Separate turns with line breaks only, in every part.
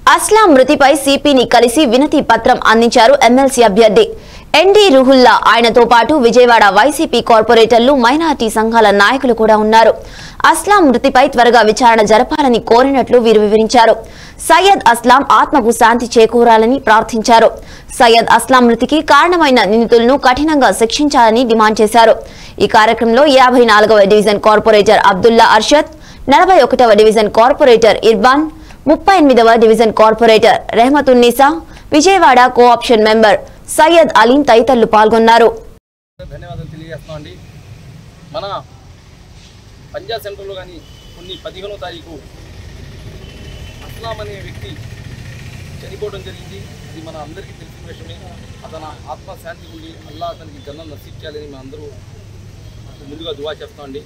అస్లాం మృతిపై సిపిని కలిసి వినతి పత్రం అందించారు ఎమ్మెల్సీ అభ్యర్థి ఎన్డీ రుహుల్లా ఆయనతో పాటు విజయవాడ వైసీపీ కార్పొరేటర్లు మైనార్టీ సంఘాల నాయకులు కూడా ఉన్నారు అస్లాం మృతిపై త్వరగా విచారణ జరపాలని కోరినట్లు వీరు వివరించారు సయ్యద్ అస్లాం ఆత్మకు శాంతి చేకూరాలని ప్రార్థించారు సయ్యద్ అస్లాం మృతికి కారణమైన నిందితులను కఠినంగా శిక్షించాలని డిమాండ్ చేశారు ఈ కార్యక్రమంలో యాభై నాలుగవ డివిజన్ కార్పొరేటర్ అబ్దుల్లా అర్షద్ నలభై ఒకటవ డివిజన్ కార్పొరేటర్ ఇర్బాన్ ముప్పై ఎనిమిదవ division corporator Rahmathunnisa Vijayawada cooption member Syed Aleem తదితరులు పాల్గొన్నారు
ధన్యవాదాలు తెలియజేస్తున్నాం అండి మన పంజాబ్ సెంటర్లో కానీ కొన్ని పదిహేనో తారీఖు అస్లాం అనే వ్యక్తి చనిపోవడం జరిగింది ఇది మన అందరికీ తెలిసిన విషయమే అతను ఆత్మశాంతి ఉండి అల్లా అతనికి జన్మం నశించాలని మేము అందరూ ముందుగా దువా చేస్తామండి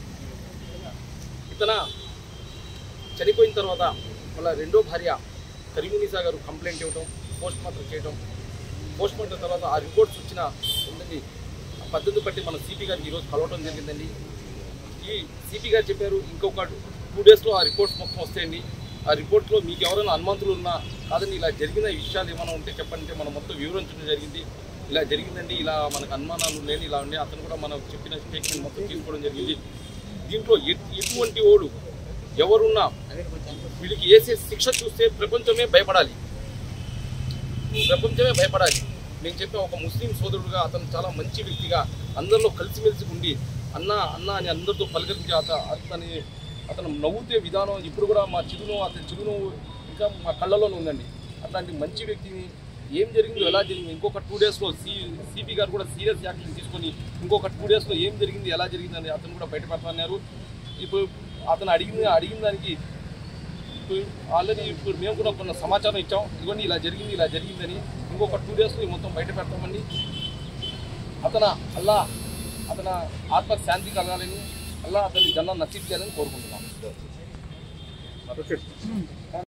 ఇతన చనిపోయిన తర్వాత వాళ్ళ రెండో భార్య కరీమునిసా గారు కంప్లైంట్ ఇవ్వడం పోస్ట్ మార్టం చేయడం పోస్ట్ మార్టం తర్వాత ఆ రిపోర్ట్స్ వచ్చిన ఉందండి ఆ పద్ధతి బట్టి మన సిపి గారికి ఈరోజు కలవడం జరిగిందండి ఈ సిపి గారు చెప్పారు ఇంకొక టూ డేస్లో ఆ రిపోర్ట్స్ మొత్తం వస్తాయండి ఆ రిపోర్ట్లో మీకు ఎవరైనా అనుమతులు ఉన్నా కాదండి ఇలా జరిగిన విషయాలు ఏమైనా ఉంటే చెప్పండి మనం మొత్తం వివరించడం జరిగింది ఇలా జరిగిందండి ఇలా మనకు అనుమానాలు లేని ఇలా ఉండే అతను కూడా మనం చెప్పిన స్టేట్మెంట్ మొత్తం తీసుకోవడం జరిగింది దీంట్లో ఎట్- ఎటువంటి ఓడు ఎవరున్నా వీళ్ళకి వేసే శిక్ష చూస్తే ప్రపంచమే భయపడాలి ప్రపంచమే భయపడాలి నేను చెప్పే ఒక ముస్లిం సోదరుడుగా అతను చాలా మంచి వ్యక్తిగా అందరిలో కలిసిమెలిసి ఉండి అన్న అన్న అని అందరితో పలకరించి అత అతని అతను నవ్వుతే విధానం ఇప్పుడు కూడా మా చిరునవ్వు అతని చిరునవ్వు ఇంకా మా కళ్ళలోనే ఉందండి అట్లాంటి మంచి వ్యక్తిని ఏం జరిగిందో ఎలా జరిగింది ఇంకొక టూ డేస్లో సి సిపి గారు కూడా సీరియస్ యాక్షన్ తీసుకొని ఇంకొక టూ డేస్లో ఏం జరిగింది ఎలా జరిగిందని అతను కూడా బయటపెడతాన్నారు ఇప్పుడు అతను అడిగిన అడిగిన దానికి ఇప్పుడు ఆల్రెడీ ఇప్పుడు మేము కూడా కొన్ని సమాచారం ఇచ్చాం ఇదిగోండి ఇలా జరిగింది ఇలా జరిగిందని ఇంకొక టూ డేస్లో మొత్తం బయట పెడతామండి అతను అల్లా అతను ఆత్మ శాంతి కలగాలని అల్లా అతని జన్మ నశించాలని కోరుకుంటున్నాం